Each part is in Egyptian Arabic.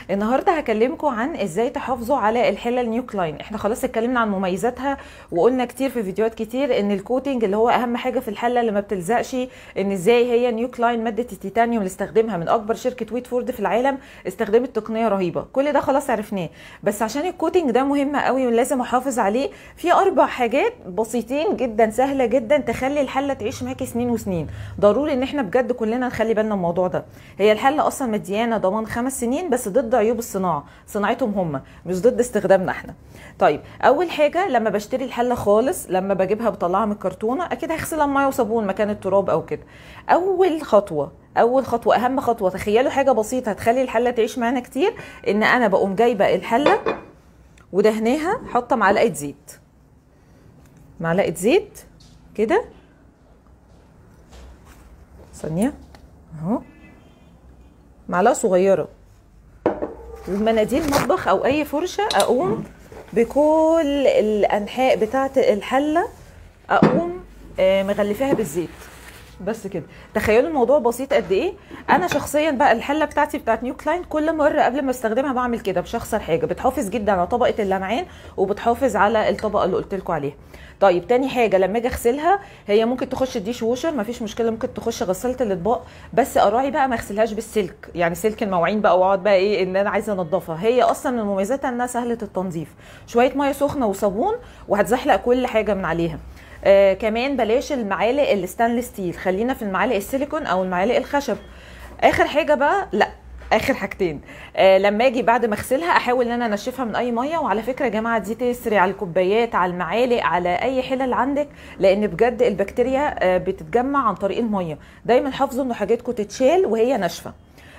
النهارده هكلمكم عن ازاي تحافظوا على الحله نيو كلاين احنا خلاص اتكلمنا عن مميزاتها وقلنا كتير في فيديوهات كتير ان الكوتنج اللي هو اهم حاجه في الحله اللي ما بتلزقش ان ازاي هي نيو كلاين ماده التيتانيوم اللي استخدمها من اكبر شركه ويت فورد في العالم استخدمت تقنيه رهيبه كل ده خلاص عرفناه بس عشان الكوتنج ده مهم قوي ولازم احافظ عليه في اربع حاجات بسيطين جدا سهله جدا تخلي الحله تعيش معاكي سنين وسنين ضروري ان احنا بجد كلنا نخلي بالنا من الموضوع ده هي الحله اصلا مديانه ضمان خمس سنين بس ضد عيوب الصناعه صناعتهم هم مش ضد استخدامنا احنا طيب اول حاجه لما بشتري الحله خالص لما بجيبها بطلعها من الكرتونه اكيد هغسلها بميه وصابون مكان التراب او كده اول خطوه اول خطوه اهم خطوه تخيلوا حاجه بسيطه هتخلي الحله تعيش معانا كتير ان انا بقوم جايبه الحله ودهناها حاطه معلقه زيت معلقه زيت كده ثانيه اهو معلقه صغيره ومناديل مطبخ او اي فرشه اقوم بكل الانحاء بتاعه الحله اقوم مغلفاها بالزيت بس كده تخيلوا الموضوع بسيط قد ايه انا شخصيا بقى الحله بتاعتي بتاعت نيو كلاين كل مره قبل ما استخدمها بعمل كده مش هخسر حاجه بتحافظ جدا على طبقه اللمعان وبتحافظ على الطبقه اللي قلت لكم عليها طيب تاني حاجه لما اجي اغسلها هي ممكن تخش الديش ووشر مفيش مشكله ممكن تخش غساله الاطباق بس اراعي بقى ما اغسلهاش بالسلك يعني سلك المواعين بقى واقعد بقى ايه ان انا عايزه انضفها هي اصلا من مميزاتها انها سهله التنظيف شويه ميه سخنه وصابون وهتزحلق كل حاجه من عليها آه كمان بلاش المعالق الستانلس ستيل خلينا في المعالق السيليكون او المعالق الخشب اخر حاجه بقى لا اخر حاجتين آه لما اجي بعد ما اغسلها احاول ان انا انشفها من اي ميه وعلى فكره يا جماعه دي تسري على الكوبايات على المعالق على اي حلل عندك لان بجد البكتيريا آه بتتجمع عن طريق الميه دايما حافظوا ان حاجاتكم تتشال وهي ناشفه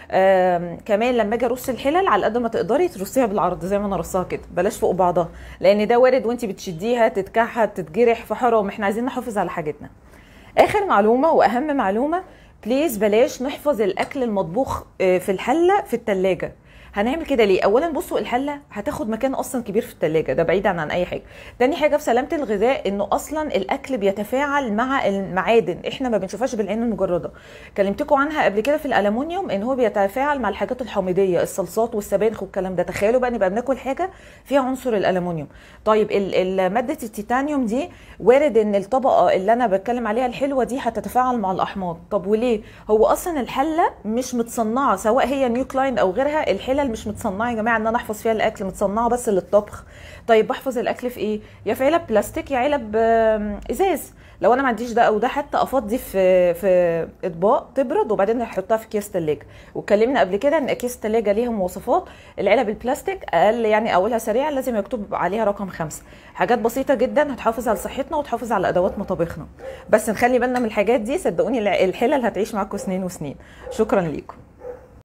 آه كمان لما اجي ارص الحلل على قد ما تقدري ترصيها بالعرض زي ما انا رصاها كده بلاش فوق بعضها لان ده وارد وانت بتشديها تتكحت تتجرح فحرام احنا عايزين نحافظ على حاجتنا اخر معلومه واهم معلومه بليز بلاش نحفظ الاكل المطبوخ في الحله في التلاجة هنعمل كده ليه اولا بصوا الحله هتاخد مكان اصلا كبير في التلاجة ده بعيدا عن اي حاجه تاني حاجه في سلامه الغذاء انه اصلا الاكل بيتفاعل مع المعادن احنا ما بنشوفهاش بالعين المجرده كلمتكم عنها قبل كده في الالومنيوم ان هو بيتفاعل مع الحاجات الحامضيه الصلصات والسبانخ والكلام ده تخيلوا بقى نبقى بناكل حاجه فيها عنصر الالومنيوم طيب ماده التيتانيوم دي وارد ان الطبقه اللي انا بتكلم عليها الحلوه دي هتتفاعل مع الاحماض طب وليه هو اصلا الحله مش متصنعه سواء هي نيو كلاين او غيرها الحلل مش متصنعه يا جماعه ان انا احفظ فيها الاكل متصنعه بس للطبخ طيب بحفظ الاكل في ايه يا في علب بلاستيك يا علب ازاز لو انا ما عنديش ده او ده حتى افضي في في اطباق تبرد وبعدين احطها في اكياس ثلاجه واتكلمنا قبل كده ان اكياس الثلاجه ليها مواصفات العلب البلاستيك اقل يعني اولها سريع لازم يكتب عليها رقم خمسة حاجات بسيطه جدا هتحافظ على صحتنا وتحافظ على ادوات مطابخنا بس نخلي بالنا من الحاجات دي صدقوني الحلل هتعيش معاكم سنين وسنين شكرا ليكم